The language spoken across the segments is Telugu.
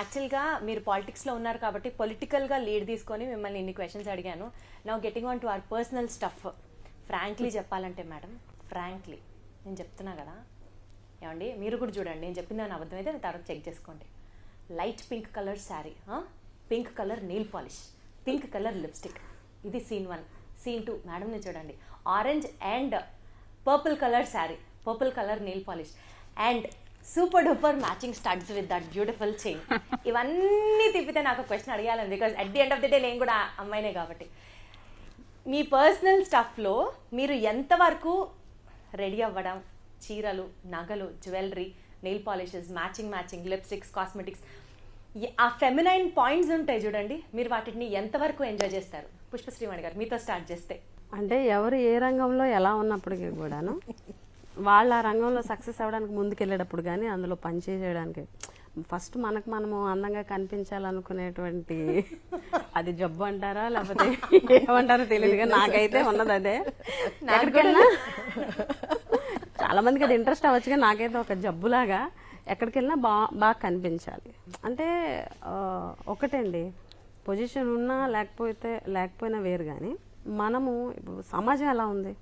యాక్చువల్గా మీరు పాలిటిక్స్లో ఉన్నారు కాబట్టి పొలిటికల్గా లీడ్ తీసుకొని మిమ్మల్ని ఇన్ని క్వశ్చన్స్ అడిగాను నా getting on to our personal stuff frankly చెప్పాలంటే మేడం ఫ్రాంక్లీ నేను చెప్తున్నా కదా ఏమండి మీరు కూడా చూడండి నేను చెప్పింది అని అబద్ధం అయితే తర్వాత చెక్ చేసుకోండి light pink colour sari pink colour nail polish pink colour lipstick ఇది సీన్ వన్ సీన్ టూ మేడంని చూడండి orange and purple colour sari purple colour nail polish and super duper matching studs with that beautiful chain ఇవన్నీ తిప్పితే నాకు క్వశ్చన్ అడగాలని because at the end of the day నేను కూడా అమ్మాయినే కాబట్టి మీ పర్సనల్ స్టఫ్లో మీరు ఎంతవరకు రెడీ అవ్వడం చీరలు నగలు jewellery nail polishes matching matching lipsticks cosmetics ఆ ఫెమినైన్ పాయింట్స్ ఉంటాయి చూడండి మీరు వాటిని ఎంతవరకు ఎంజాయ్ చేస్తారు పుష్పశ్రీవాణి గారు మీతో స్టార్ట్ చేస్తే అంటే ఎవరు ఏ రంగంలో ఎలా ఉన్నప్పటికీ కూడాను వాళ్ళు ఆ రంగంలో సక్సెస్ అవ్వడానికి ముందుకెళ్ళేటప్పుడు కానీ అందులో పనిచేయడానికి ఫస్ట్ మనకు మనము అందంగా కనిపించాలనుకునేటువంటి అది జబ్బు అంటారా లేకపోతే ఏమంటారో తెలియదు కానీ నాకైతే ఉన్నది అదే ఎక్కడికెళ్ళినా చాలా మందికి అది ఇంట్రెస్ట్ అవ్వచ్చు కానీ నాకైతే ఒక జబ్బులాగా ఎక్కడికి వెళ్ళినా బా బాగా కనిపించాలి అంటే ఆ, ఒకటండి పొజిషన్ ఉన్నా లేకపోతే లేకపోయినా వేరు కానీ మనము ఇప్పుడు సమాజం ఎలా ఉంది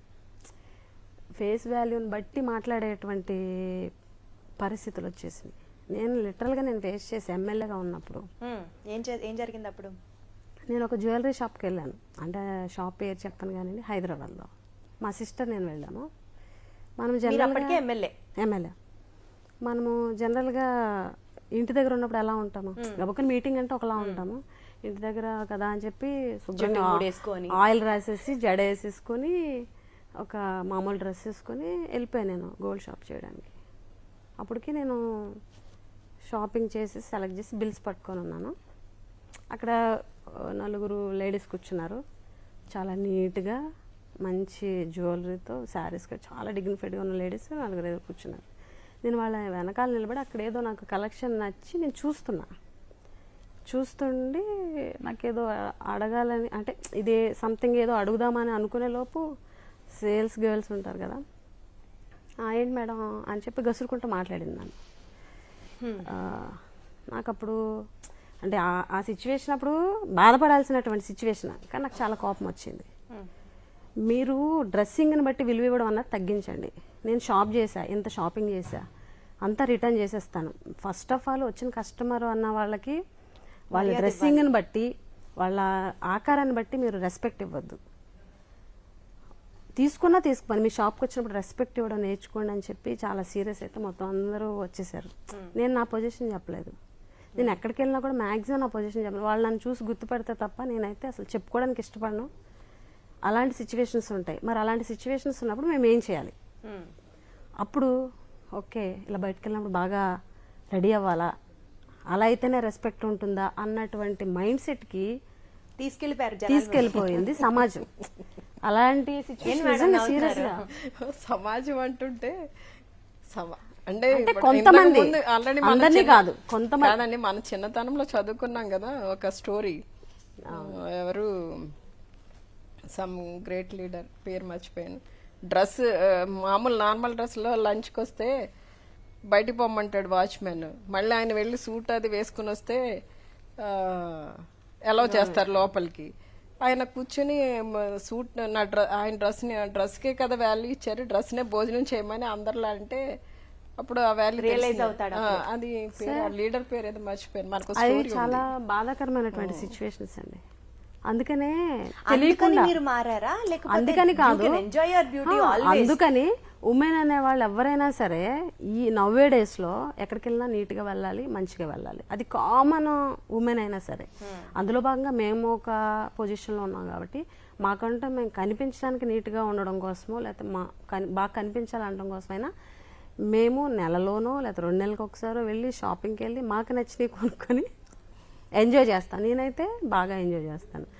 ఫేస్ వాల్యూని బట్టి మాట్లాడేటువంటి పరిస్థితులు వచ్చేసినాయి నేను లిటరల్గా నేను ఫేస్ చేసి ఎమ్మెల్యేగా ఉన్నప్పుడు Hmm. ఏం చే- ఏం జరిగింది అప్పుడు నేను ఒక జ్యువెలరీ షాప్కి వెళ్ళాను అంటే షాప్ పేరు చెప్పను కానీ హైదరాబాద్లో మా సిస్టర్ నేను వెళ్ళాము మనం మీరు అప్పటికే జనరల్గా ఎమ్మెల్యే ఎమ్మెల్యే మనము జనరల్గా ఇంటి దగ్గర ఉన్నప్పుడు ఎలా ఉంటాము గబుక్కని మీటింగ్ అంటే ఒకలా ఉంటాము ఇంటి దగ్గర కదా అని చెప్పి శుభ్రంగా జుట్టు ఊడేసుకొని. ఆయిల్ రాసేసి జడ వేసేసుకొని ఒక మామూలు డ్రెస్ వేసుకొని వెళ్ళిపోయాను నేను గోల్డ్ షాప్ చేయడానికి అప్పటికి నేను షాపింగ్ చేసి సెలెక్ట్ చేసి బిల్స్ పట్టుకొని ఉన్నాను అక్కడ ఆ, నలుగురు లేడీస్ కూర్చున్నారు చాలా నీట్గా మంచి జ్యువెలరీతో శారీస్ చాలా డిగ్నిఫైడ్గా ఉన్న లేడీస్ నలుగురు ఏదో కూర్చున్నారు నేను వాళ్ళ వెనకాల నిలబడి అక్కడ ఏదో నాకు కలెక్షన్ నచ్చి నేను చూస్తున్నా చూస్తుండి నాకేదో అ- అడగాలని అంటే ఇది సంథింగ్ ఏదో అడుగుదామని అనుకునే లోపు సేల్స్ గర్ల్స్ ఉంటారు కదా "ఆ, ఏంటి మేడం అని చెప్పి గసురుకుంటూ మాట్లాడింది నన్ను ఆ, నాకు అప్పుడు అంటే ఆ- ఆ సిచ్యువేషన్ అప్పుడు బాధపడాల్సినటువంటి సిచ్యువేషన్ కానీ నాకు చాలా కోపం వచ్చింది మీరు డ్రెస్సింగ్ని బట్టి విలువ ఇవ్వడం అన్నది తగ్గించండి నేను షాప్ చేశా ఇంత షాపింగ్ చేశా అంతా రిటర్న్ చేసేస్తాను ఫస్ట్ ఆఫ్ ఆల్ వచ్చిన కస్టమర్ అన్న వాళ్ళకి వాళ్ళ డ్రెస్సింగ్ని బట్టి వాళ్ళ ఆకారాన్ని బట్టి మీరు రెస్పెక్ట్ ఇవ్వద్దు తీసుకున్నా తీసుకోండి మీ షాప్కి వచ్చినప్పుడు రెస్పెక్ట్ ఇవ్వడం నేర్చుకోండి అని చెప్పి చాలా సీరియస్ అయితే మొత్తం అందరూ వచ్చేసారు నేను నా పొజిషన్ చెప్పలేదు నేను ఎక్కడికి వెళ్ళినా కూడా మ్యాక్సిమం నా పొజిషన్ చెప్పలేదు వాళ్ళు నన్ను చూసి గుర్తుపడితే తప్ప నేనైతే అసలు చెప్పుకోవడానికి ఇష్టపడను అలాంటి సిచ్యువేషన్స్ ఉంటాయి మరి అలాంటి సిచ్యువేషన్స్ ఉన్నప్పుడు మేము ఏం చేయాలి Hmm. అప్పుడు ఓకే ఇలా బయటకు వెళ్ళినప్పుడు బాగా రెడీ అవ్వాలా అలా అయితేనే రెస్పెక్ట్ ఉంటుందా అన్నటువంటి మైండ్ సెట్కి తీసుకెళ్ళిపోయారు జనాలు. తీసుకెళ్ళిపోయింది సమాజం అలాంటి సిచ్యువేషన్ మేడం నిజంగా నవ్వుతున్నారు? సీరియస్గా సమాజం అంటుంటే సమా అంటే అంటే ఇప్పుడు కొంతమంది, ఇంతకు ముందు already మన అందరినీ చిన్న- కాదు, కొంతమంది. కాదండి మన చిన్నతనంలో చదువుకున్నాం కదా ఒక స్టోరీ ఎవరు సమ్ గ్రేట్ లీడర్ పేరు మర్చిపోయాను డ్రెస్ మామూలు నార్మల్ డ్రెస్లో లంచ్కి వస్తే బయటికి పొమ్మంటాడు వాచ్మెన్ మళ్ళీ ఆయన వెళ్ళి సూట్ అది వేసుకుని వస్తే ఎలా చేస్తారు లోపలికి ఆయన కూర్చుని మ, సూట్ నా డ్ర ఆయన డ్రెస్ని డ్రెస్కే కదా వాల్యూ ఇచ్చారు డ్రెస్నే భోజనం చేయమని అందరిలా అంటే అప్పుడు ఆ వాల్యూ Realize అవుతాడు అది పేరు లీడర్ పేరు ఏదో మర్చిపోయాను మనకు అది స్టోరీ చాలా బాధాకరమైనటువంటి సిచ్యువేషన్స్ అండి అందుకనే అందుకని తెలియకుండా మీరు మారారా లేకపోతే అందుకని కాదు ఎంజాయ్ యువర్ బ్యూటీ ఆ, ఆల్వేస్ అందుకని ఉమెన్ అనే వాళ్ళు ఎవరైనా సరే ఈ నవ్వే డేస్ లో ఎక్కడికి వెళ్ళినా నీట్ గా వెళ్ళాలి మంచిగా వెళ్ళాలి అది కామన్ ఉమెన్ అయినా సరే అందులో భాగంగా మేము ఒక పొజిషన్ లో ఉన్నాం కాబట్టి మాకంటే మేము కనిపించడానికి నీట్ గా ఉండడం కోసమో లేకపోతే మా కని- బాగా కనిపించాలనడం కోసమైనా మేము నెలలోనో లేకపోతే రెండు నెలలకు ఒకసారి వెళ్ళి షాపింగ్కి వెళ్ళి మాకు నచ్చినవి కొనుక్కొని ఎంజాయ్ చేస్తాను నేనైతే బాగా ఎంజాయ్ చేస్తాను